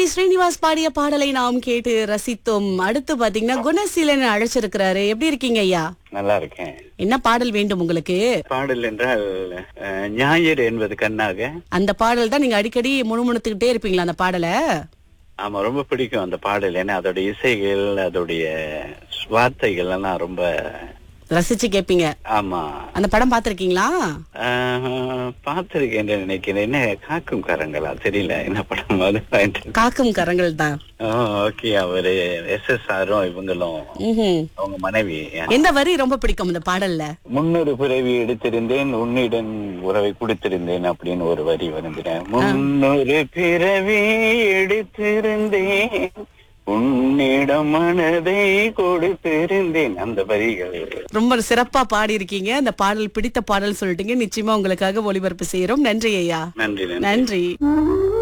We Srinivas பாடிய பாடலை நாம் கேட்டு ரசித்தோம் அடுத்து பாத்தீங்கன்னா குணசீலன் அழைச்சிருக்கிறாரு எப்படி இருக்கீங்க ஐயா நல்லா இருக்கேன் என்ன பாடல் வேண்டும் உங்களுக்கு பாடல் என்றால் அஹ், ஞாயிறு என்பது கண்ணாக அந்த பாடல் தான் நீங்க அடிக்கடி முணுமுணுத்துக்கிட்டே இருப்பீங்களா அந்த பாடலை ஆமா ரொம்ப பிடிக்கும் அந்த பாடல் ஏன்னா அதோட இசைகள் அதோடைய வார்த்தைகள் எல்லாம் ரொம்ப ரசிச்சு கேப்பீங்க ஆமா அந்த படம் பாத்திருக்கீங்களா பார்த்திருக்கேன் நினைக்கிறேன் என்ன காக்கும் கரங்களா தெரியல என்ன படம் அது காக்கும் கரங்கள் தான் ஓகே அவரு எஸ் எஸ் ஆரும் இவங்களும் ம்ஹும். அவங்க மனைவி எந்த வரி ரொம்ப பிடிக்கும் இந்த பாடல்ல முன்னொரு பிறவி எடுத்திருந்தேன் உன்னிடம் உறவை கொடுத்திருந்தேன் அப்படின்னு ஒரு வரி வந்துட்டேன் முன்னொரு பிறவி எடுத்திருந்தேன் உன்னிடம் மனதை கொடுத்திருந்தேன் அந்த வரிகள் ரொம்ப சிறப்பா பாடி இருக்கீங்க அந்த பாடல் பிடித்த பாடல் சொல்லிட்டீங்க நிச்சயமா உங்களுக்காக ஒளிபரப்பு செய்யறோம் நன்றி ஐயா நன்றி நன்றி நன்றி